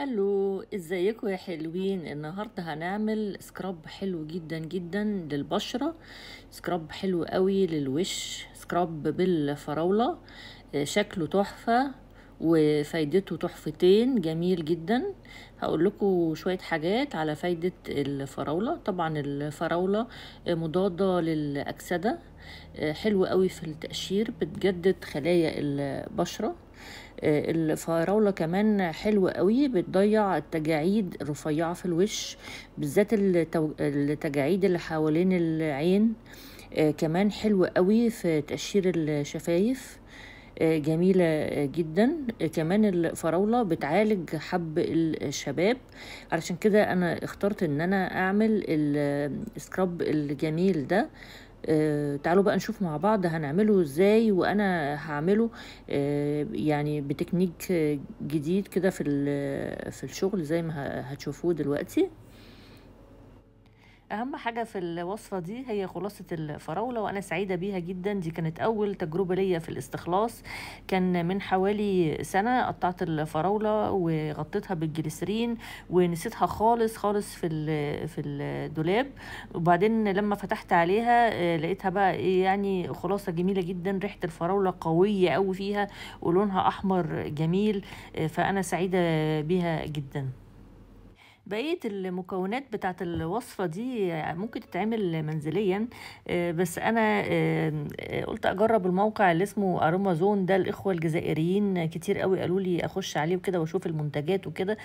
الو ازيكم يا حلوين النهارده هنعمل سكراب حلو جدا جدا للبشره سكراب حلو قوي للوش سكراب بالفراوله آه، شكله تحفه وفايدته تحفتين جميل جدا هقول لكم شويه حاجات على فايده الفراوله طبعا الفراوله آه، مضاده للاكسده آه، حلوه قوي في التقشير بتجدد خلايا البشره آه، الفراولة كمان حلوة قوي بتضيع التجاعيد الرفيعة في الوش بالذات التو- التجاعيد اللي حوالين العين آه، كمان حلوة قوي في تقشير الشفايف آه، جميلة آه، جدا آه، كمان الفراولة بتعالج حب الشباب علشان كده انا اخترت ان انا اعمل السكراب الجميل ده آه، تعالوا بقى نشوف مع بعض هنعمله ازاي وانا هعمله آه، يعني بتكنيك آه، جديد كده في ال- في الشغل زي ما ه- هتشوفوه دلوقتي اهم حاجه في الوصفه دي هي خلاصه الفراوله وانا سعيده بيها جدا دي كانت اول تجربه ليا في الاستخلاص كان من حوالي سنه قطعت الفراوله وغطيتها بالجليسرين ونسيتها خالص خالص في ال- في الدولاب وبعدين لما فتحت عليها آه، لقيتها بقى ايه يعني خلاصه جميله جدا ريحه الفراوله قويه قوي فيها ولونها احمر جميل آه، فانا سعيده بيها جدا بقية المكونات بتاعت الوصفة دي ممكن تتعمل منزليا آه، بس أنا آه، آه، قلت أجرب الموقع اللي اسمه أرومازون ده الإخوة الجزائريين كتير قوي قالوا لي أخش عليه وكده وأشوف المنتجات وكده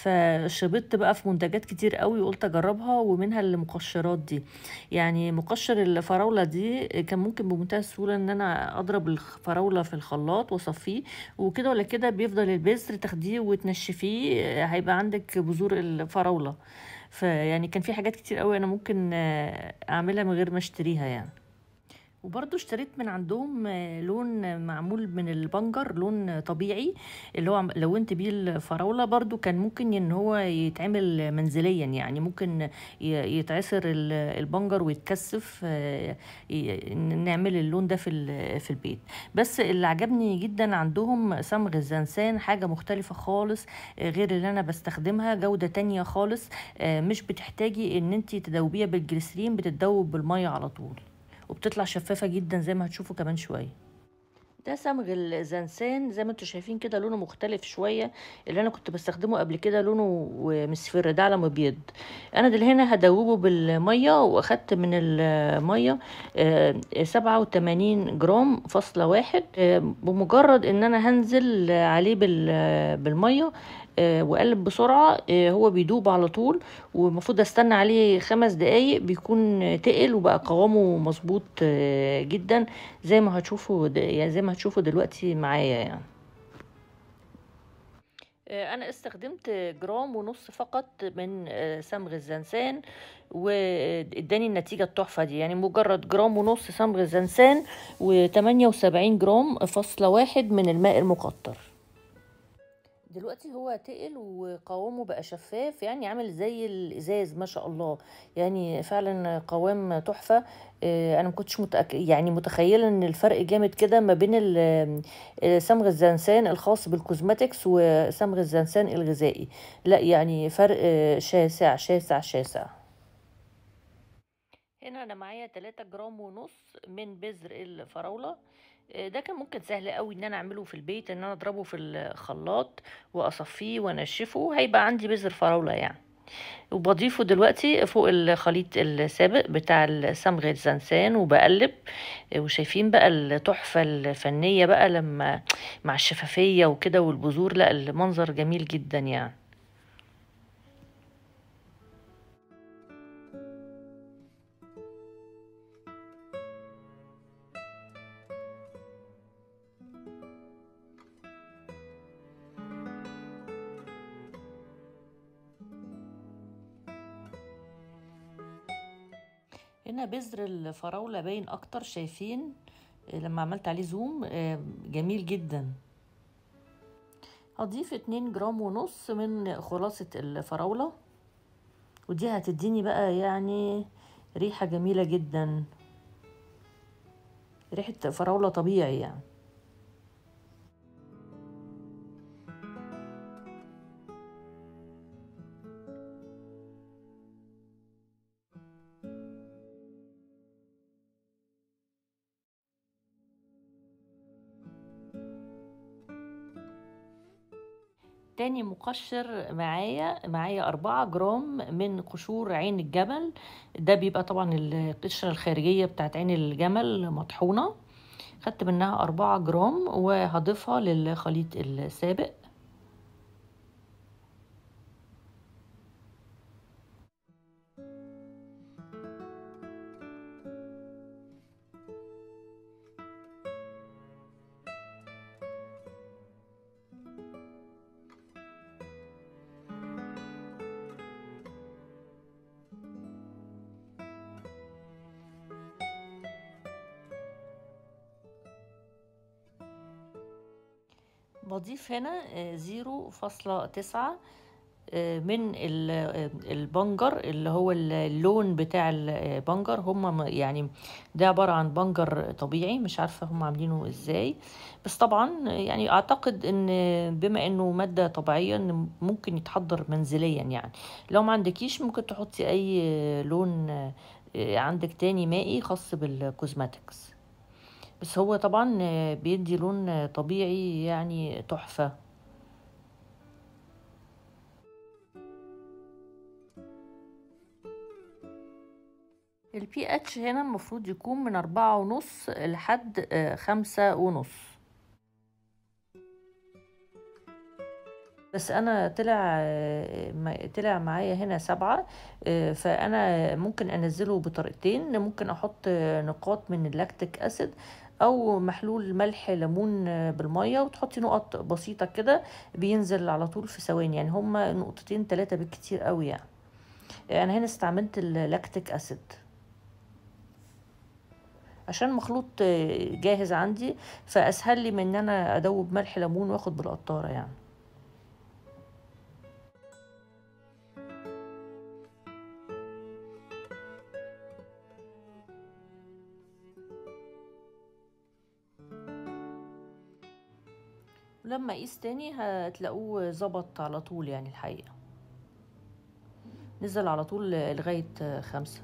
فشبطت بقى في منتجات كتير قوي وقلت أجربها ومنها المقشرات دي يعني مقشر الفراولة دي كان ممكن بمنتهى السهولة إن أنا أضرب الفراولة في الخلاط وأصفيه وكده ولا كده بيفضل البذر تاخديه وتنشفيه آه، هيبقى عندك بذور الفراولة فيعني كان في حاجات كتير قوي انا ممكن آه، اعملها من غير ما اشتريها يعني وبرضو اشتريت من عندهم آه، لون معمول من البنجر لون طبيعي اللي هو عم- لونت بيه الفراولة برضو كان ممكن ان هو يتعمل منزليا يعني ممكن ي- يتعصر ال- البنجر ويتكثف آه، ي- نعمل اللون ده في ال- في البيت بس اللي عجبني جدا عندهم صمغ الزنسان حاجة مختلفة خالص آه، غير اللي انا بستخدمها جودة تانية خالص آه، مش بتحتاجي ان انتي تدوبيها بالجليسرين بتتدوب بالمية على طول وبتطلع شفافة جدا زي ما هتشوفوا كمان شوية ده صمغ الزنسان زي ما انتوا شايفين كده لونه مختلف شوية اللي انا كنت بستخدمه قبل كده لونه مصفر ده على مبيض انا دل هنا هدوبه بالمية واخدت من المية سبعة وتمانين جرام فاصلة واحد آه، بمجرد ان انا هنزل عليه بال- بالمية آه، واقلب بسرعة آه، هو بيدوب على طول والمفروض استنى عليه خمس دقايق بيكون تقل وبقى قوامه مظبوط آه، جدا زي ما هتشوفوا د- يعني زي ما هتشوفوا دلوقتي معايا يعني آه، انا استخدمت جرام ونص فقط من آه، صمغ الزنسان واداني النتيجة التحفة دي يعني مجرد جرام ونص صمغ الزنسان و78 جرام فاصلة واحد من الماء المقطر دلوقتي هو تقل وقوامه بقى شفاف يعني عامل زي الازاز ما شاء الله يعني فعلا قوام تحفه آه، انا ما كنتش متأك... يعني متخيله ان الفرق جامد كده ما بين ال- آه، صمغ الزنسان الخاص بالكوزماتكس وصمغ الزنسان الغذائي لا يعني فرق آه، شاسع شاسع شاسع هنا انا معايا 3 جرام ونص من بذر الفراوله آه، ده كان ممكن سهل قوي ان انا اعمله في البيت ان انا اضربه في الخلاط واصفيه وانشفه هيبقى عندي بذر فراوله يعني وبضيفه دلوقتي فوق الخليط السابق بتاع صمغ الزنسان وبقلب آه، وشايفين بقى التحفة الفنية بقى لما مع الشفافية وكده والبذور لا المنظر جميل جدا يعني هنا بذر الفراولة باين اكتر شايفين آه، لما عملت عليه زوم آه، جميل جدا هضيف اتنين جرام ونص من خلاصة الفراولة ودي هتديني بقى يعني ريحة جميلة جدا ريحة فراولة طبيعي يعني تاني مقشر معايا معايا أربعة جرام من قشور عين الجمل ده بيبقى طبعا القشرة الخارجية بتاعت عين الجمل مطحونة خدت منها أربعة جرام وهضيفها للخليط السابق بضيف هنا زيرو فاصلة تسعة من البنجر اللي هو اللون بتاع البنجر هم يعني ده عبارة عن بنجر طبيعي مش عارفة هم عاملينه ازاي بس طبعا يعني اعتقد ان بما انه مادة طبيعية ان ممكن يتحضر منزليا يعني لو ما عندكيش ممكن تحطي اي لون عندك تاني مائي خاص بالكوزماتكس بس هو طبعا بيدي لون طبيعي يعني تحفة البي اتش هنا المفروض يكون من أربعة ونص لحد خمسة ونص بس انا طلع طلع معايا هنا سبعة فانا ممكن انزله بطريقتين ممكن احط نقاط من اللاكتيك اسيد او محلول ملح ليمون بالميه وتحطي نقط بسيطه كده بينزل على طول في ثواني يعني هما نقطتين ثلاثه بالكتير قوي يعني انا هنا استعملت اللاكتيك اسيد عشان مخلوط جاهز عندي فاسهل لي من ان انا ادوب ملح ليمون واخد بالقطاره يعني لما اقيس تاني هتلاقوه ظبط على طول يعني الحقيقة نزل على طول لغاية خمسة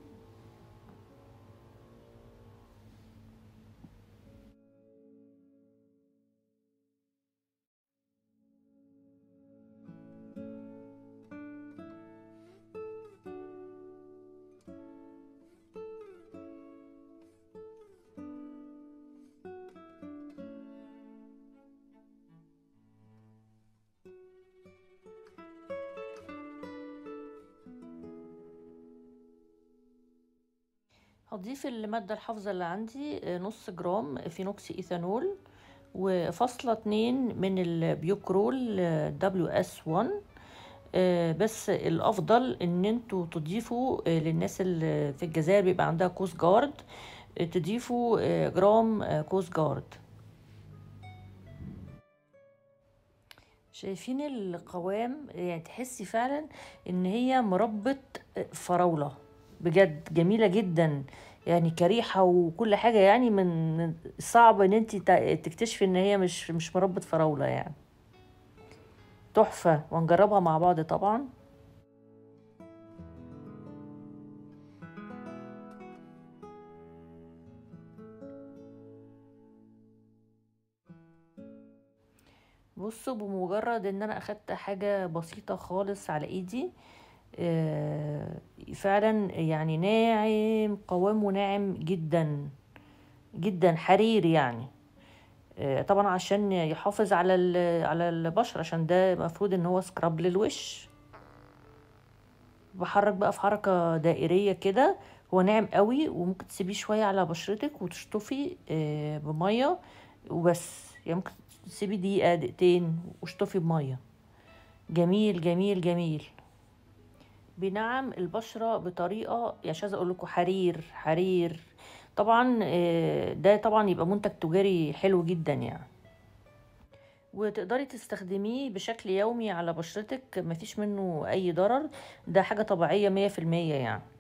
هضيف المادة الحافظة اللي عندي نص جرام فينوكسي ايثانول وفاصلة اتنين من البيوكرول دبليو اس 1 بس الافضل ان انتوا تضيفوا للناس اللي في الجزائر بيبقى عندها كوست جارد تضيفوا جرام كوست جارد شايفين القوام يعني تحسي فعلا ان هي مربة فراولة بجد جميلة جدا يعني كريحة وكل حاجة يعني من صعب ان انت تكتشفي ان هي مش مش مربة فراولة يعني تحفة ونجربها مع بعض طبعا بصوا بمجرد ان انا اخدت حاجة بسيطة خالص على ايدي فعلا يعني ناعم قوامه ناعم جدا جدا حرير يعني طبعا عشان يحافظ على على البشره عشان ده المفروض ان هو سكراب للوش بحرك بقى في حركه دائريه كده هو ناعم قوي وممكن تسيبيه شويه على بشرتك وتشطفي بميه وبس يعني ممكن تسيبيه دقيقه دقيقتين واشطفي بميه جميل جميل جميل بينعم البشرة بطريقة يعني مش عايزة اقول لكم حرير حرير طبعا ده طبعا يبقى منتج تجاري حلو جدا يعني وتقدري تستخدميه بشكل يومي على بشرتك مفيش منه اي ضرر ده حاجة طبيعية مية في المية يعني